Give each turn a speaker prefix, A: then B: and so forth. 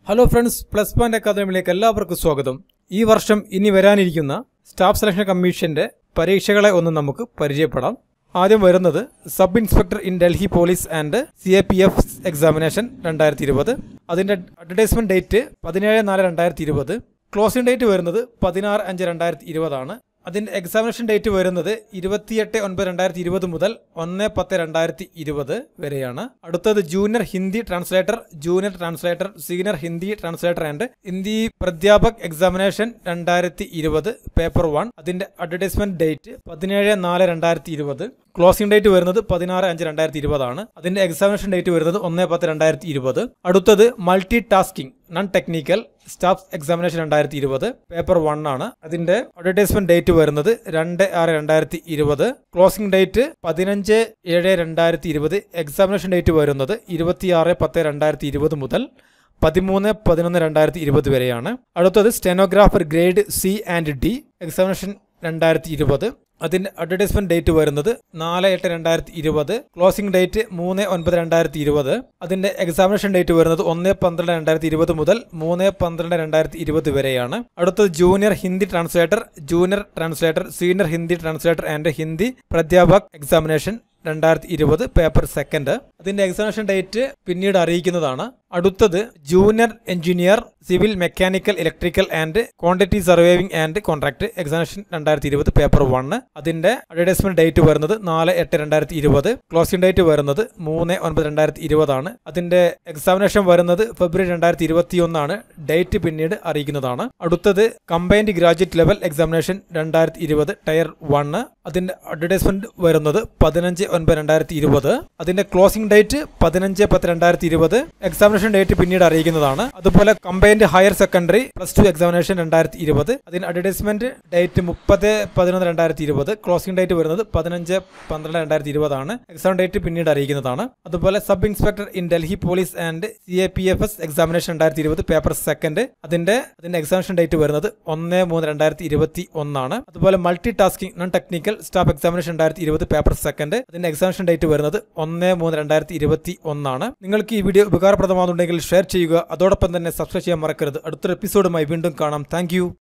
A: hello friends plus point അക്കാദമിയിലേക്ക് എല്ലാവർക്കും സ്വാഗതം ഈ വർഷം ഇനി വരാനിരിക്കുന്ന സ്റ്റാഫ് സെലക്ഷൻ കമ്മീഷന്റെ പരീക്ഷകളെ ഒന്ന് നമുക്ക് പരിചയപ്പെടാം ആദ്യം വരുന്നത് sub inspector in Delhi police and C A P F examination രണ്ടായിരത്തി ഇരുപത് അതിന്റെ അഡ്വർടൈസ്മെന്റ് ഡേറ്റ് പതിനേഴ് നാല് രണ്ടായിരത്തി ഇരുപത് ക്ലോസിംഗ് ഡേറ്റ് വരുന്നത് പതിനാറ് അഞ്ച് രണ്ടായിരത്തി ഇരുപതാണ് അതിന്റെ എക്സാമിനേഷൻ ഡേറ്റ് വരുന്നത് ഇരുപത്തിയെട്ട് ഒൻപത് രണ്ടായിരത്തി ഇരുപത് മുതൽ ഒന്ന് പത്ത് രണ്ടായിരത്തി ഇരുപത് വരെയാണ് അടുത്തത് junior Hindi translator junior translator senior Hindi translator and Hindi Pradhyapak examination രണ്ടായിരത്തി ഇരുപത് പേപ്പർ വൺ അതിന്റെ അഡ്വർടൈസ്മെന്റ് ഡേറ്റ് പതിനേഴ് നാല് രണ്ടായിരത്തി ഇരുപത് ക്ലോസിംഗ് ഡേറ്റ് വരുന്നത് പതിനാറ് അഞ്ച് രണ്ടായിരത്തി ഇരുപതാണ് അതിന്റെ എക്സാമിനേഷൻ ഡേറ്റ് വരുന്നത് ഒന്ന് പത്ത് രണ്ടായിരത്തി ഇരുപത് അടുത്തത് multi tasking non technical staff examination രണ്ടായിരത്തി ഇരുപത് പേപ്പർ വൺ ആണ് അതിന്റെ അഡ്വർടൈസ്മെന്റ് ഡേറ്റ് വരുന്നത് രണ്ട് ആറ് രണ്ടായിരത്തി ഇരുപത് ക്ലോസിംഗ് ഡേറ്റ് പതിനഞ്ച് ഏഴ് രണ്ടായിരത്തി ഇരുപത് എക്സാമിനേഷൻ ഡേറ്റ് വരുന്നത് ഇരുപത്തിയാറ് പത്ത് രണ്ടായിരത്തി ഇരുപത് മുതൽ പതിമൂന്ന് പതിനൊന്ന് രണ്ടായിരത്തി ഇരുപത് വരെയാണ് അടുത്തത് stenographer grade C and D examination രണ്ടായിരത്തി ഇരുപത് അതിന്റെ അഡ്വർടൈസ്മെന്റ് ഡേറ്റ് വരുന്നത് നാല് എട്ട് രണ്ടായിരത്തി ഇരുപത് ക്ലോസിംഗ് ഡേറ്റ് മൂന്ന് ഒൻപത് രണ്ടായിരത്തി ഇരുപത് അതിന്റെ എക്സാമിനേഷൻ ഡേറ്റ് വരുന്നത് ഒന്ന് പന്ത്രണ്ട് രണ്ടായിരത്തി ഇരുപത് മുതൽ മൂന്ന് പന്ത്രണ്ട് രണ്ടായിരത്തി ഇരുപത് വരെയാണ് അടുത്തത് junior Hindi translator junior translator senior Hindi translator and Hindi Pradhyapak examination രണ്ടായിരത്തി ഇരുപത് പേപ്പർ സെക്കൻഡ് അതിന്റെ എക്സാമിനേഷൻ ഡേറ്റ് പിന്നീട് അറിയിക്കുന്നതാണ് അടുത്തത് junior engineer civil mechanical electrical and quantity surveying and contract examination രണ്ടായിരത്തി ഇരുപത് പേപ്പർ വണ്ണ് അതിന്റെ അഡ്വർടൈസ്മെന്റ് ഡേറ്റ് വരുന്നത് നാല് എട്ട് രണ്ടായിരത്തി ഇരുപത് ക്ലോസിംഗ് ഡേറ്റ് വരുന്നത് മൂന്ന് ഒൻപത് രണ്ടായിരത്തി ഇരുപതാണ് അതിന്റെ എക്സാമിനേഷൻ വരുന്നത് ഫെബ്രുവരി രണ്ടായിരത്തി ഇരുപത്തി ഒന്നാണ് ഡേറ്റ് പിന്നീട് അറിയിക്കുന്നതാണ് അടുത്തത് കമ്പൈൻഡ് ഗ്രാജുവേറ്റ് ലെവൽ എക്സാമിനേഷൻ രണ്ടായിരത്തി ഇരുപത് ടയർ വണ്ണ് അതിന്റെ അഡ്വർടൈസ്മെന്റ് വരുന്നത് പതിനഞ്ച് ഒൻപത് രണ്ടായിരത്തി ഇരുപത് അതിന്റെ ക്ലോസിംഗ് ഡേറ്റ് പതിനഞ്ച് പത്ത് രണ്ടായിരത്തി ഇരുപത് എക്സാമിനേഷൻ ഡേറ്റ് പിന്നീട് അറിയിക്കുന്നതാണ് അതുപോലെ combined higher secondary plus two examination രണ്ടായിരത്തി ഇരുപത് അതിന് അഡ്വർടൈസ്മെന്റ് ഡേറ്റ് മുപ്പത് പതിനൊന്ന് രണ്ടായിരത്തി ഇരുപത് ക്ലോസിംഗ് ഡേറ്റ് വരുന്നത് പതിനഞ്ച് പന്ത്രണ്ട് രണ്ടായിരത്തി ഇരുപതാണ് എക്സാം ഡേറ്റ് പിന്നീട് അറിയിക്കുന്നതാണ് അതുപോലെ sub inspector in Delhi police and C A P F S examination രണ്ടായിരത്തി ഇരുപത് പേപ്പർ സെക്കൻഡ് അതിന്റെ അതിന്റെ എക്സാമിനേഷൻ ഡേറ്റ് വരുന്നത് ഒന്ന് മൂന്ന് രണ്ടായിരത്തി ഇരുപത്തി ഒന്നാണ് അതുപോലെ multi tasking non technical staff examination രണ്ടായിരത്തി ഇരുപത് പേപ്പർ സെക്കൻഡ് അതിന്റെ എക്സാമിനേഷൻ ഡേറ്റ് വരുന്നത് ഒന്ന് മൂന്ന് രണ്ടായിരത്തി ഇരുപത്തി ഒന്നാണ് നിങ്ങൾക്ക് ഈ വീഡിയോ ഉപകാരപ്രദമാകുന്നുണ്ടെങ്കിൽ ഷെയർ ചെയ്യുക അതോടൊപ്പം തന്നെ സബ്സ്ക്രൈബ് ചെയ്യാൻ മറക്കരുത് അടുത്തൊരു എപ്പിസോഡുമായി വീണ്ടും കാണാം താങ്ക്